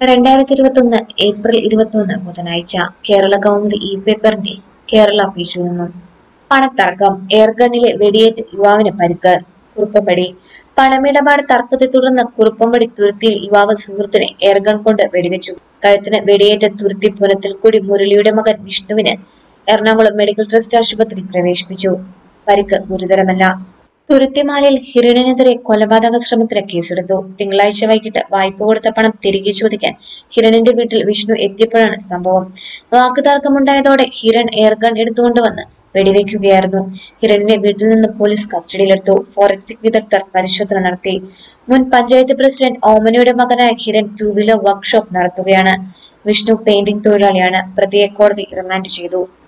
രണ്ടായിരത്തി ഇരുപത്തൊന്ന് ഏപ്രിൽ ഇരുപത്തൊന്ന് ബുധനാഴ്ച കേരള കൗമുദി ഇ പേപ്പറിന്റെ കേരള പേജിൽ നിന്നും പണത്തർക്കം എയർഗണ്ണിലെ വെടിയേറ്റ് യുവാവിന് പരിക്ക് കുറുപ്പപ്പടി പണമിടപാട് തർക്കത്തെ തുടർന്ന് കുറുപ്പമ്പടി തുരുത്തിയിൽ യുവാവ് സുഹൃത്തിനെ എയർഗൺ കൊണ്ട് വെടിവെച്ചു കഴുത്തിന് വെടിയേറ്റ തുരുത്തി പുനത്തിൽക്കൂടി മുരളിയുടെ മകൻ വിഷ്ണുവിന് എറണാകുളം മെഡിക്കൽ ട്രസ്റ്റ് ആശുപത്രി പ്രവേശിപ്പിച്ചു പരിക്ക് ഗുരുതരമല്ല തുരുത്തിമാലിൽ ഹിരണിനെതിരെ കൊലപാതക ശ്രമത്തിന് കേസെടുത്തു തിങ്കളാഴ്ച വൈകിട്ട് വായ്പ കൊടുത്ത പണം തിരികെ ചോദിക്കാൻ ഹിരണിന്റെ വീട്ടിൽ വിഷ്ണു എത്തിയപ്പോഴാണ് സംഭവം വാക്കുതർക്കമുണ്ടായതോടെ ഹിരൺ എയർഗൺ എടുത്തുകൊണ്ടുവന്ന് വെടിവെക്കുകയായിരുന്നു ഹിരണിനെ വീട്ടിൽ നിന്ന് പോലീസ് കസ്റ്റഡിയിലെടുത്തു ഫോറൻസിക് വിദഗ്ധർ പരിശോധന നടത്തി മുൻ പഞ്ചായത്ത് പ്രസിഡന്റ് ഓമനയുടെ മകനായ ഹിരൺ ടൂ വീലർ വർക്ക്ഷോപ്പ് നടത്തുകയാണ് വിഷ്ണു പെയിന്റിംഗ് തൊഴിലാളിയാണ് പ്രതിയെ കോടതി റിമാൻഡ് ചെയ്തു